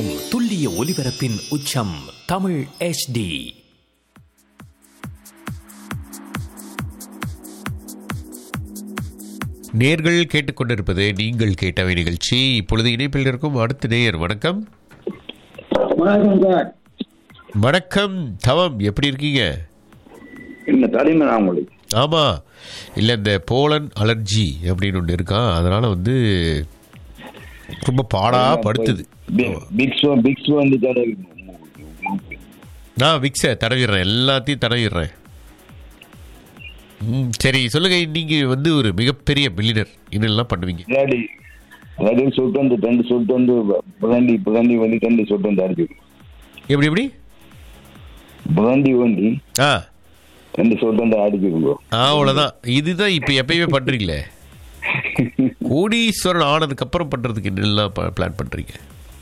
திசையெங்கும் துல்லிய ஒலிபரப்பின் உச்சம் தமிழ் HD நேர்கள் கேட்டுக்கொண்டிருப்பது நீங்கள் கேட்டவை நிகழ்ச்சி இப்பொழுது இணைப்பில் இருக்கும் அடுத்த நேயர் வணக்கம் வணக்கம் சார் வணக்கம் தவம் எப்படி இருக்கீங்க என்ன தடிமை நான் உங்களுக்கு ஆமா இல்ல இந்த போலன் அலர்ஜி அப்படின்னு ஒன்று இருக்கா அதனால வந்து ரொம்ப பாடா படுத்துது பிக் ஷோ பிக் ஷோ வந்து தடவி நான் விக்ஸை தடவிடுறேன் எல்லாத்தையும் தடவிடுறேன் ம் சரி சொல்லுங்க நீங்க வந்து ஒரு மிகப்பெரிய மில்லினர் என்னெல்லாம் பண்ணுவீங்க இல்லாடி அதாவது சொல்லிட்டு வந்து ரெண்டு சொல்லிட்டு வந்து புகண்டி புகண்டி வண்டி ரெண்டு சொல்லிட்டு வந்து அடிச்சு எப்படி எப்படி புகண்டி வண்டி ஆ ரெண்டு சொல்லிட்டு வந்து அடிச்சிருக்கோம் அவ்வளோதான் இதுதான் இப்போ எப்பயுமே பண்றீங்களே கோடீஸ்வரன் ஆனதுக்கு அப்புறம் பண்றதுக்கு என்னெல்லாம் பிளான் பண்றீங்க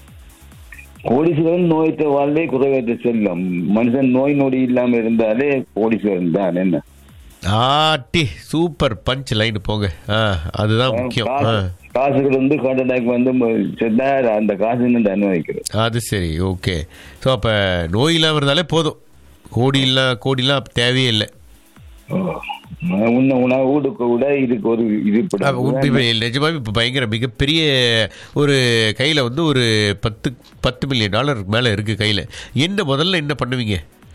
கோடீஸ்வரன் நோயற்ற வாழ்வே குறைவற்ற செல்லம் மனுஷன் நோய் நொடி இல்லாம இருந்தாலே கோடீஸ்வரன் தான் என்ன ஆட்டி சூப்பர் பஞ்ச் லைன் போங்க ஆ அதுதான் முக்கியம் ஆ காசு- காசுகள் வந்து ஹார்ட் அட்டாக் வந்து செத்தா அந்த காசு நின்று அனுபவிக்கிறது அது சரி ஓகே ஸோ அப்போ நோய் இல்லாமல் இருந்தாலே போதும் கோடி இல்ல கோடிலாம் அப்ப தேவையே இல்லை உன்ன உணவு வீடுக்கு கூட இதுக்கு ஒரு இது அப்ப உண்மை- இப்ப நிஜமாவே இப்போ பயங்கர மிகப்பெரிய ஒரு கையில் வந்து ஒரு பத்து பத்து மில்லியன் டாலருக்கு மேலே இருக்குது கையில் என்ன முதல்ல என்ன பண்ணுவீங்க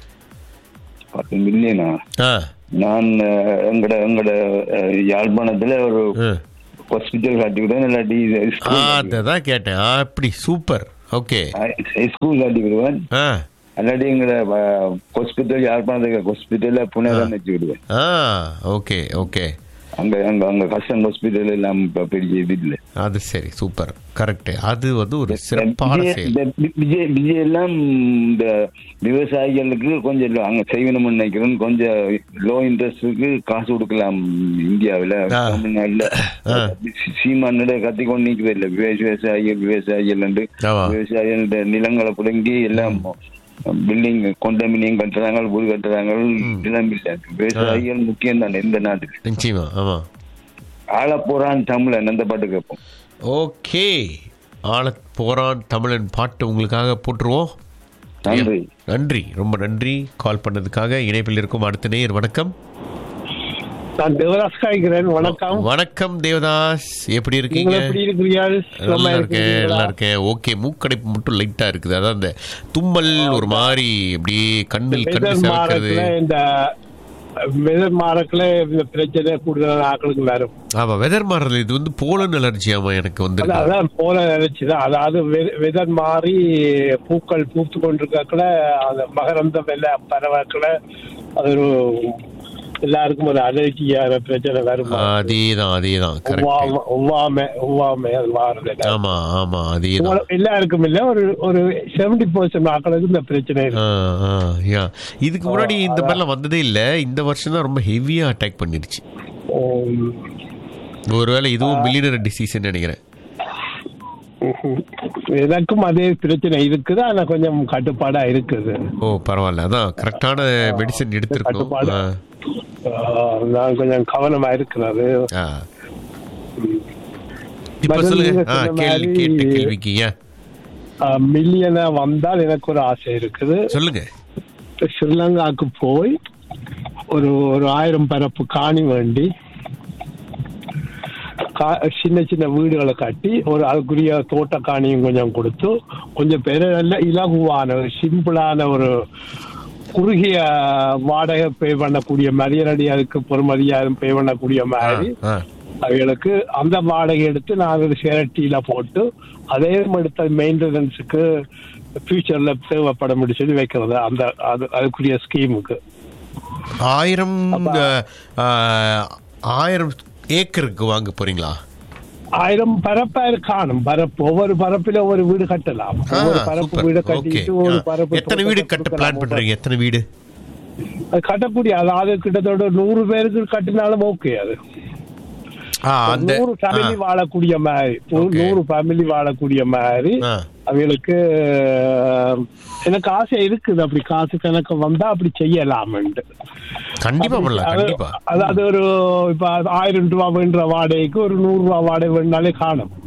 பத்து மில்லியனா ஆ நான் அஹ், எங்கட எங்கட அஹ், யாழ்ப்பாணத்துல ஒரு ஆ. ஹாஸ்பிட்டல் கட்டி விடுவேன் இல்லாட்டி ஆ அதை தான் கேட்டேன் ஆ அப்படி சூப்பர் ஓகே ஸ்கூல் கட்டி விடுவேன் ஆ இல்லாட்டி எங்கட ஹாஸ்பிட்டல் யாழ்ப்பாணத்துக்கு ஹாஸ்பிட்டல்ல புனரம் வச்சு விடுவேன் ஆ ஓகே ஓகே அங்க அங்க அங்க கஷ்டம் ஹாஸ்பிட்டல் எல்லாம் இப்ப பெரிய இது இல்லை அது சரி சூப்பர் கரெக்ட் அது வந்து ஒரு சிறப்பான விஜய் செயல் இந்த வி- விஜய் விஜய் எல்லாம் இந்த விவசாயிகளுக்கு கொஞ்சம் lo- அங்க செய்யணும்னு நினைக்கிறேன் கொஞ்சம் லோ இன்ட்ரெஸ்டுக்கு காசு கொடுக்கலாம் இந்தியாவில் ஆ. தமிழ்நாடுல ஆ. சீமானிட கத்தி கொண்டு நிற்கிறது இல்லை விவசாயிகள் விவசாயிகள் என்று ஆமா. விவசாயிகள் நிலங்களை புடுங்கி எல்லாம் பில்டிங் கொண்டமினியம் கட்டுறாங்க வீடு கட்டுறாங்க இதெல்லாம் இல்லை விவசாயிகள் முக்கியம் தானே இந்த நாட்டுக்கு நிச்சயமா ஆமா ஆள போறான் தமிழன் அந்த பாட்டு கேட்போம் ஓகே ஆளத் போறான் தமிழன் பாட்டு உங்களுக்காக போட்டுருவோம் நன்றி நன்றி ரொம்ப நன்றி கால் பண்ணதுக்காக இணைப்பில் இருக்கும் அடுத்த நேயர் வணக்கம் நான் தேவதாஸ் காய்கிறேன் வணக்கம் வணக்கம் தேவதாஸ் எப்படி நீங்க இருக்கீங்க எப்படி இருக்கிறீர்கள் நல்லா சுகமா இருக்கேன் இருக்கிறீங்களா? நல்லா இருக்கேன் ஓகே மூக்கடைப்பு மட்டும் லைட்டா இருக்குது அதான் அந்த தும்மல் ஒரு மாதிரி அப்படியே கண்ணில் கண்ணு வெதர் சிவக்கிறது மாறக்குல இந்த வெதர் மாறக்குல இந்த பிரச்சனை கூடுதலான ஆட்களுக்கு வரும் ஆமா வெதர் மாறுறது இது வந்து போலன் அலர்ஜி ஆமா எனக்கு வந்து அதான் அதான் போல நினைச்சுதான் அதாவது வெதர் மாறி பூக்கள் பூத்து கொண்டிருக்கக்குள்ள அந்த மகரந்தம் எல்லாம் பரவாக்குல அது ஒரு எல்லாருக்கும் ஒரு அலர்ஜியான பிரச்சனை வரும் அதேதான் அதேதான் கரெக்ட் ஒவ்வாம ஒவ்வாமை ஒவ்வாமை அது மாறுது ஆமா ஆமா அதேதான் எல்லாருக்கும் இல்ல ஒரு ஒரு செவன்டி பர்சன்ட் ஆக்களுக்கு இந்த பிரச்சனை இருக்கு ஆ, ஆ, yeah. இதுக்கு முன்னாடி இந்த மாதிரிலாம் வந்ததே இல்ல இந்த வருஷம் தான் ரொம்ப ஹெவியா அட்டாக் பண்ணிருச்சு உம், ஒருவேளை இதுவும் மில்லியனர் டிசீஸ் நினைக்கிறேன் உம். எனக்கும் அதே பிரச்சனை இருக்குது ஆனா கொஞ்சம் கட்டுப்பாடா இருக்குது ஓ பரவாயில்ல அதான் கரெக்டான மெடிசன் எடுத்திருக்கணும் கட்டுப்பாடு. ஆ, ஆஹ், நான் கொஞ்சம் கவனமா இருக்கிறது ஆ. இப்ப பதில் சொல்லுங்க நீங்க ஆ, சொன்ன கேள்வி மாதிரி- கேட்ட கேள்விக்கு ஏன் மில்லியனா வந்தால் எனக்கு ஒரு ஆசை இருக்குது சொல்லுங்க ஸ்ரீலங்காவுக்கு போய் ஒரு ஒரு ஆயிரம் பரப்பு காணி வேண்டி கா- சின்ன சின்ன வீடுகளை கட்டி ஒரு அதுக்குரிய தோட்ட காணியும் கொஞ்சம் கொடுத்து கொஞ்சம் பேர் நல்ல இலகுவான ஒரு சிம்பிளான ஒரு குறுகிய வாடகை பே பண்ணக்கூடிய மரியாதை அதுக்கு பொறுமதியா பே பண்ணக்கூடிய ஆ, மாதிரி ஆ. அவைகளுக்கு அந்த வாடகை எடுத்து நான் ஒரு சேரட்டியில போட்டு அதே எடுத்த மெயின்டெனன்ஸுக்கு ஃபியூச்சர்ல தேவைப்பட சொல்லி வைக்கிறது அந்த அது அதுக்குரிய ஸ்கீமுக்கு ஆயிரம் ஆ, ஆயிரம் ஏக்கருக்கு வாங்க போறீங்களா ஆயிரம் பரப்பா காணும் பரப்பு ஒவ்வொரு பரப்பில ஒரு வீடு கட்டலாம் ஆ, ஒவ்வொரு பரப்பு சூப்பர் வீடு ஓகே கட்டிட்டு ஒரு பரப்பு எத்தனை வீடு தோட்டத்தை கட்ட பிளான் கொடுக்கலாம். பண்றீங்க எத்தனை வீடு அது கட்டக்கூடிய அதாவது கிட்டத்தட்ட நூறு பேருக்கு கட்டினாலும் ஓகே அது ஆ அந்த நூறு ஃபேமிலி வாழக்கூடிய மாதிரி நூறு- Okay. நூறு ஃபேமிலி வாழக்கூடிய மாதிரி ஆ. அவங்களுக்கு அஹ், எனக்கு ஆசை இருக்குது அப்படி காசு கணக்கு வந்தா அப்படி செய்யலாம்ட்டு கண்டிப்பா பண்ணலாம் அது- கண்டிப்பா அது அது ஒரு இப்ப ஆயிரம் ரூபாய் வேண்ட வாடகைக்கு ஒரு நூறு ரூபாய் வாடகை வேணாலே காணும்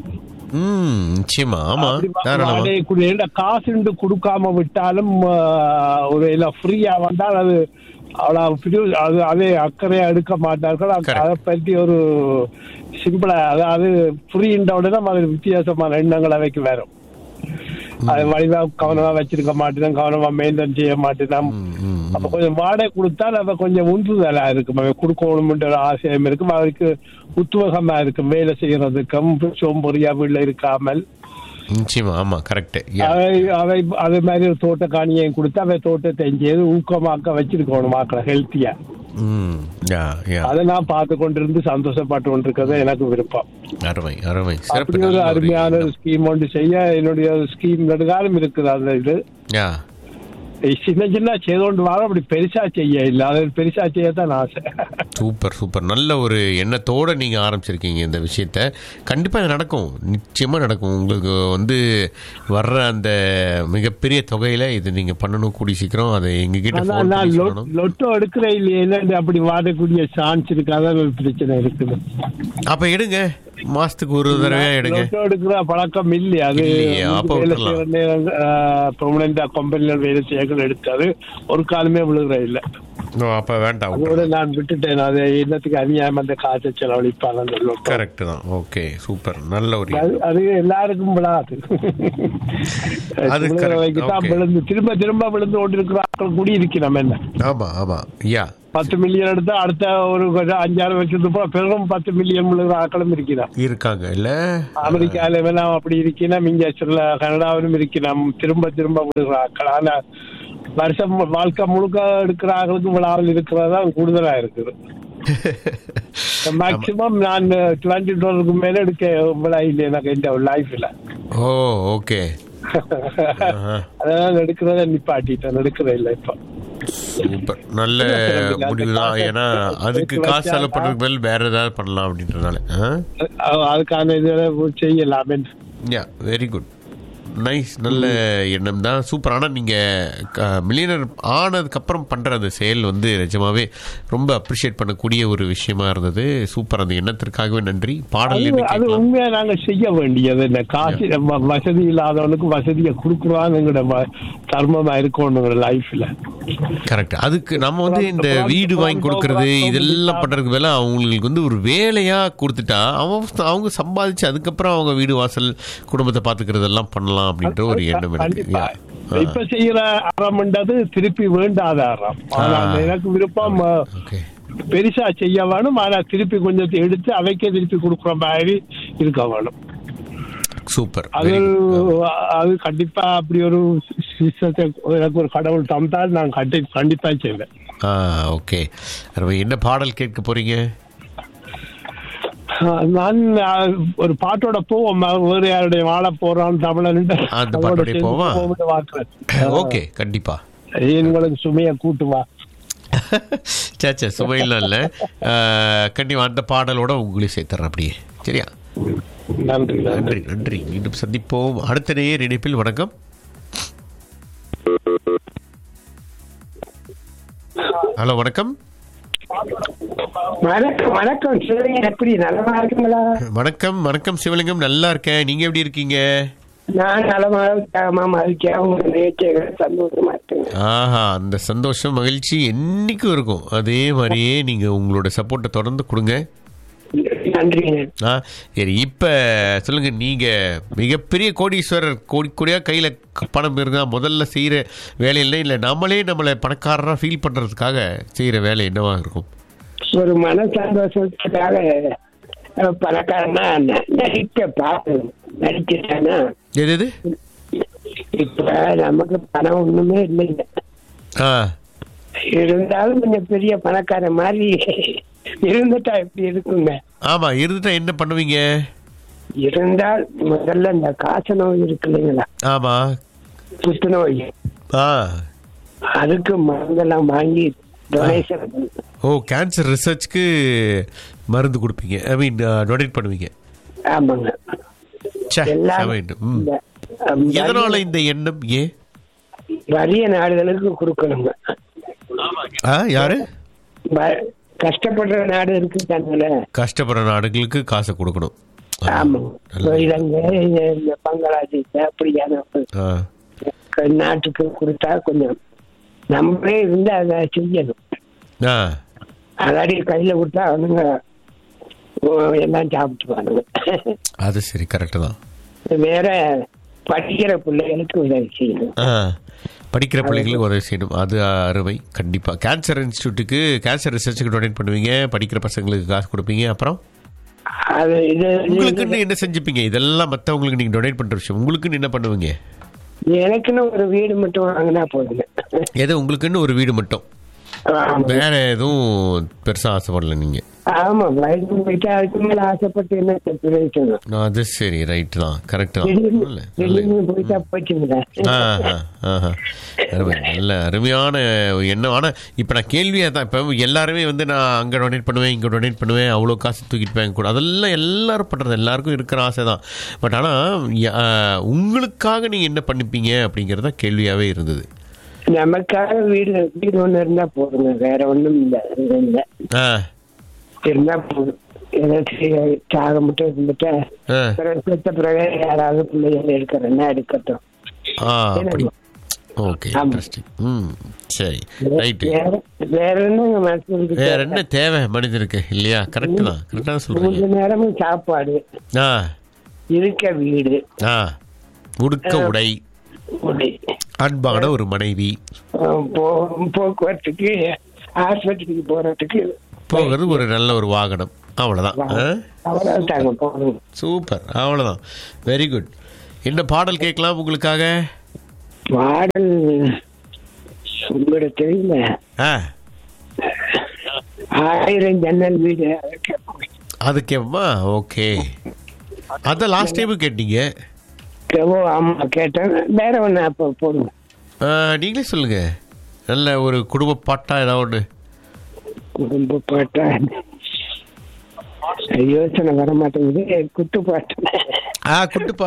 ம் நிச்சயமா ஆமா அப்படி வா- தாராளமா வாடகை குடி- ஏன்டா காசுண்டு கொடுக்காம விட்டாலும் ஆ, ஒரு எல்லாம் ஃப்ரீயா வந்தால் அது அவ்வளவு பிரி- அது அதே அக்கறையா எடுக்க மாட்டார்கள் அ- Correct. அதை பற்றி ஒரு சிம்பிளா அதாவது ஃப்ரீன்ற உடனே அது வித்தியாசமான எண்ணங்கள் அவைக்கு வரும் அது வழிவா கவனமா வச்சிருக்க மாட்டேன் கவனமா மெயின்டைன் செய்ய மாட்டேன் அப்ப கொஞ்சம் வாடகை கொடுத்தால் அவ கொஞ்சம் உந்துதலா இருக்கும் அவன் கொடுக்கணும்ன்ற ஒரு ஆசையம் இருக்கும் அவருக்கு உத்வேகமா இருக்கும் வேலை செய்யறதுக்கும் சோம்பொறியா வீட்டுல இருக்காமல் நிச்சயமா ஆமா கரெக்ட் அவை அவை அதே மாதிரி ஒரு தோட்ட காணியையும் கொடுத்து அவை தோட்டத்தை செய்து ஊக்கமாக்க வச்சிருக்கணும் மாக்களை ஹெல்த்தியா ம் யா யா அதை நான் பார்த்து கொண்டிருந்து சந்தோஷப்பட்டு கொண்டிருக்கிறது எனக்கு விருப்பம் அருமை அருமை சிறப்பு அப்படி ஒரு நல்ல ஒரு அருமையான எண்ணம். ஸ்கீம் ஒன்று செய்ய என்னுடைய ஸ்கீம் நெடுகாலம் இருக்குது அந்த இது யா சின்ன சின்ன செய்தோண்டு வர அப்படி பெருசா செய்ய இல்ல அது பெருசா செய்யத்தான் ஆசை சூப்பர் சூப்பர் நல்ல ஒரு எண்ணத்தோட நீங்க ஆரம்பிச்சிருக்கீங்க இந்த விஷயத்த கண்டிப்பா இது நடக்கும் நிச்சயமா நடக்கும் உங்களுக்கு வந்து வர்ற அந்த மிகப்பெரிய தொகையில இது நீங்க பண்ணணும் கூடி சீக்கிரம் அதை எங்ககிட்ட ஆனா phone நான் பண்ணி லொ- சொல்லணும் லொட்டோ எடுக்கிற இல்லையே என்ன அப்படி வாடக்கூடிய சான்ஸ் இருக்காத ஒரு பிரச்சனை இருக்குது அப்ப எடுங்க மாசத்துக்கு ஒரு தடவையா எடுங்க லொட்டோ எடுக்கிற பழக்கம் இல்லை அது இல்லையே, அப்ப வேலை விட்டுறலாம். செய்யற நேரம் பெர்மனண்டா கம்பெனில வேலை செய்யகள் எடுத்தாரு ஒரு காலமே விழுகிற இல்ல ஓ, அப்ப வேண்டாம் அதோட நான் விட்டுட்டேன் அது என்னத்துக்கு அநியாயம் அந்த காசை செலவழிப்பாங்க அந்த லொட்டோ கரெக்ட் தான் ஓகே சூப்பர் நல்ல ஒரு அது அது எல்லாருக்கும் விழாது அது correct. விழுகிறவைக்கு தான் Okay. விழுந்து திரும்ப திரும்ப விழுந்து கொண்டிருக்கிறார்கள் கூடி இருக்கிறோம் என்ன ஆமா ஆமா யா பத்து மில்லியன் எடுத்தா அடுத்த ஒரு கொஞ்சம் அஞ்சாறு வருஷத்துக்கு அப்புறம் பெரும் பத்து மில்லியன் விழுகிற ஆக்களும் இருக்கிறான் இருக்காங்க இல்ல அமெரிக்கால வேணாம் அப்படி இருக்கணும் இங்க சில கனடாவிலும் இருக்கணும் திரும்ப திரும்ப விழுகிற ஆக்கள் ஆனா வருஷம் வாழ்க்கை முழுக்க எடுக்கிற ஆக்களுக்கு விழாவில் இருக்கிறதா கூடுதலா இருக்குது மேக்சிமம் நான் டுவெண்ட்டி டாலருக்கு மேல எடுக்க விழா இல்லை எனக்கு இந்த லைஃப்ல ஓ ஓகே அதனால எடுக்கிறத நிப்பாட்டிட்டேன் எடுக்கிறத இல்லை இப்போ சூப்பர் நல்ல முடிவு தான் ஏன்னா அதுக்கு காசு செலவு பண்றதுக்கு பதில் வேற ஏதாவது பண்ணலாம் அப்படின்றதுனால அஹ் அதுக்கான இதில் செய்யலாமே யா வெரி குட் நைஸ் நல்ல எண்ணம் தான் சூப்பர் ஆனால் நீங்கள் மில்லியனர் ஆனதுக்கப்புறம் பண்ணுற அந்த செயல் வந்து நிஜமாவே ரொம்ப அப்ரிஷியேட் பண்ணக்கூடிய ஒரு விஷயமா இருந்தது சூப்பர் அந்த எண்ணத்திற்காகவே நன்றி பாடல் அது என்ன அது கேட்கலாம் உண்மையா நாங்க செய்ய வேண்டியது இந்த காசு வ- வசதி இல்லாதவனுக்கு வசதியை கொடுக்குறானுங்கிற தர்மமா இருக்கணுங்கிற லைஃப்ல கரெக்ட் அதுக்கு நம்ம வந்து இந்த வீடு வாங்கி கொடுக்கறது இதெல்லாம் பண்றதுக்கு மேல அவங்களுக்கு வந்து ஒரு வேலையா கொடுத்துட்டா அவங்க அவங்க சம்பாதிச்சு அதுக்கப்புறம் அவங்க வீடு வாசல் குடும்பத்தை பாத்துக்கிறது எல்லாம் பண்ணலாம் அப்படின்ற ஒரு எண்ணம் எனக்கு கண்டிப்பா Yeah. இப்ப செய்யற அறம்ன்றது திருப்பி வேண்டாத அறம் ஆனா ஆ. அந்த எனக்கு விருப்பம் அஹ், ஓகே பெருசா செய்ய வேணும் ஆனா திருப்பி கொஞ்சத்தை எடுத்து அவைக்கே திருப்பி கொடுக்குற மாதிரி இருக்க வேணும் சூப்பர் அது வெரி அது கண்டிப்பா அப்படி ஒரு சிஸ்டத்தை எனக்கு ஒரு கடவுள் தந்தால் நான் கண்டி கண்டிப்பா செய்வேன் ஆ ஓகே என்ன பாடல் கேட்க போறீங்க ஆஹ் நான் ஆஹ், ஒரு பாட்டோட போவோம் வேற யாருடைய வாழ போறான் தமிழன் அந்த பாட்டோடய போவா? பார்க்கிறேன் ஓகே கண்டிப்பா உங்களுக்கு சுமைய கூட்டு வா சேச்சா சுமையெல்லாம் இல்லை கண்டிப்பா அந்த பாடலோட உங்களையும் சேர்த்துறேன் அப்படியே சரியா நன்றி நன்றி நன்றி நன்றி மீண்டும் சந்திப்போம் அடுத்த நேயர் இணைப்பில் வணக்கம் ஹலோ வணக்கம் வணக்கம் வணக்கம் சிவலிங்க எப்படி நலமா இருக்குங்களா வணக்கம் வணக்கம் சிவலிங்கம் நல்லா இருக்கேன் நீங்க எப்படி இருக்கீங்க நான் நலமா உற்சாகமா இருக்கேன் உங்க நிகழ்ச்சிகள் சந்தோஷமா இருக்குங்க ஆஹா அந்த சந்தோஷம் மகிழ்ச்சி என்னைக்கும் இருக்கும் அதே மாதிரியே நீங்க உங்களோட சப்போர்ட்டை தொடர்ந்து கொடுங்க நன்றிங்க ஆ சரி இப்போ சொல்லுங்க நீங்க மிகப்பெரிய கோடீஸ்வரர் கோடி கோடியா கையில க- பணம் இருந்தா முதல்ல செய்யற வேலையில இல்லை நம்மளே நம்மளை பணக்காரரா ஃபீல் பண்றதுக்காக செய்யற வேலை என்னவா இருக்கும் ஒரு மன சந்தோஷத்துக்காக அஹ், பணக்காரனா ந- நடிக்க பார்த்து நடிச்சிட்டானா எது எது இப்ப நமக்கு பணம் ஒண்ணுமே இல்லைங்க ஆ இருந்தாலும் கொஞ்சம் பெரிய பணக்கார மாதிரி இருந்துட்டா எப்படி இருக்குங்க ஆமா இருந்துட்டா என்ன பண்ணுவீங்க இருந்தால் முதல்ல இந்த காச நோய் இருக்கு இல்லைங்களா ஆமா புற்றுநோய் ஆ அதுக்கு மருந்தெல்லாம் வாங்கி டொனேஷன் ஓ கேன்சர் ரிசர்ச்க்கு மருந்து கொடுப்பீங்க ஐ மீன் டொனேட் பண்ணுவீங்க ஆமாங்க ச்சே, எல்லாம் வேண்டும். ம். இந்த, அஹ், எதனால இந்த எண்ணம் ஏ வறிய நாடுகளுக்கு கொடுக்கணுங்க ஆ யாரு வ- கஷ்டப்படுற நாடு இருக்கு தானுங்களே கஷ்டப்படுற நாடுகளுக்கு காசை கொடுக்கணும் ஆமா நல்ல இலங்கை இந்த பங்களாதேஷ் அப்படியான ஆ நாட்டுக்கு கொடுத்தா கொஞ்சம் நம்மளே இருந்து அதை செய்யணும் ஆ அதாடி கையில கொடுத்தா அவனுங்க ஓ, எல்லாம் சாப்பிட்டுப்பானுங்க அது சரி கரெக்டு தான் வேற படிக்கிற பிள்ளைகளுக்கு உதவி செய்யணும் ஆ படிக்கிற பிள்ளைங்களுக்கு உதவி செய்யணும் அது அருமை கண்டிப்பாக கேன்சர் இன்ஸ்டியூட்டுக்கு கேன்சர் ரிசர்ச்சுக்கு டொனேட் பண்ணுவீங்க படிக்கிற பசங்களுக்கு காசு கொடுப்பீங்க அப்புறம் அது இது உங்களுக்குன்னு என்ன செஞ்சுப்பீங்க இதெல்லாம் மற்றவங்களுக்கு நீங்கள் டொனேட் பண்ணுற விஷயம் உங்களுக்குன்னு என்ன பண்ணுவீங்க எனக்குன்னு ஒரு வீடு மட்டும் வாங்கினா போதுங்க எது உங்களுக்குன்னு ஒரு வீடு மட்டும் ஆமா. வேற எதுவும் பெருசாக ஆசைப்படல நீங்கள் ஆமா வயது போயிட்டு அதுக்கு மேல ஆசைப்பட்டு என்ன பிரயோஜனம் அது சரி ரைட்டு தான் கரெக்டு தான் திடீர்னு நல்ல நல்ல திடீர்னு போயிட்டா போச்சுங்களா ஆஹா, ஆஹா. அருமை. நல்ல அருமையான எண்ணம் ஆனால் இப்போ நான் கேள்வியாக தான் இப்போ எல்லாருமே வந்து நான் அங்கே டொனேட் பண்ணுவேன் இங்கே டொனேட் பண்ணுவேன் அவ்வளோ காசு தூக்கிட்டு போய் கூட அதெல்லாம் எல்லாரும் பண்ணுறது எல்லாருக்கும் இருக்கிற ஆசை தான் பட் ஆனால் உங்களுக்காக நீங்கள் என்ன பண்ணிப்பீங்க அப்படிங்கிறது தான் கேள்வியாகவே இருந்தது நமக்காக வீடு வீடு ஒண்ணு இருந்தா போதுங்க வேற ஒண்ணும் இல்ல இது இல்ல ஆ இருந்தா போதும் ஏதாச்சும் சாக மட்டும் இருந்துட்டா ஆ பிறகு செத்த பிறகு யாராவது பிள்ளைகள் எடுக்கிறேன்னா எடுக்கட்டும் ஆ அப்படி ஓகே ஆமா. இன்ட்ரெஸ்டிங் ம் சரி ரைட்டு வேற வேற என்ன மனசுக்கு வேற என்ன தேவை மனிதனுக்கு இல்லையா கரெக்டு தான் கரெக்டாக சொல்கிறீங்க மூன்று நேரமும் சாப்பாடு ஆ இருக்க வீடு ஆ உடுக்க உடை உடை அன்பான ஒரு மனைவி அஹ் போ- போக்குவரத்துக்கு ஆஸ்பத்திரிக்கு போறதுக்கு போகிறது ஒரு நல்ல ஒரு வாகனம் அவ்வளோதான் ஆ? அவ்வளவு தாங்க போகணும் சூப்பர் அவ்வளோதான் வெரி குட் என்ன பாடல் கேட்கலாம் உங்களுக்காக பாடல் உங்களுக்கு தெரியல ஆ ஆயிரம் ஜன்னல் வீடு அதற்கு அது கேட்பா ஓகே அதான் லாஸ்ட் டைமும் கேட்டீங்க ஓ ஆமா கேட்டேன் வேற ஒண்ணு அப்ப போடுங்க ஆ, நீங்களே சொல்லுங்க நல்ல ஒரு குடும்ப பாட்டா ஏதாவது ஒன்று குடும்ப பாட்டா யோசனை வர மாட்டேங்குது குத்து பாட்டு ஆ குட்டு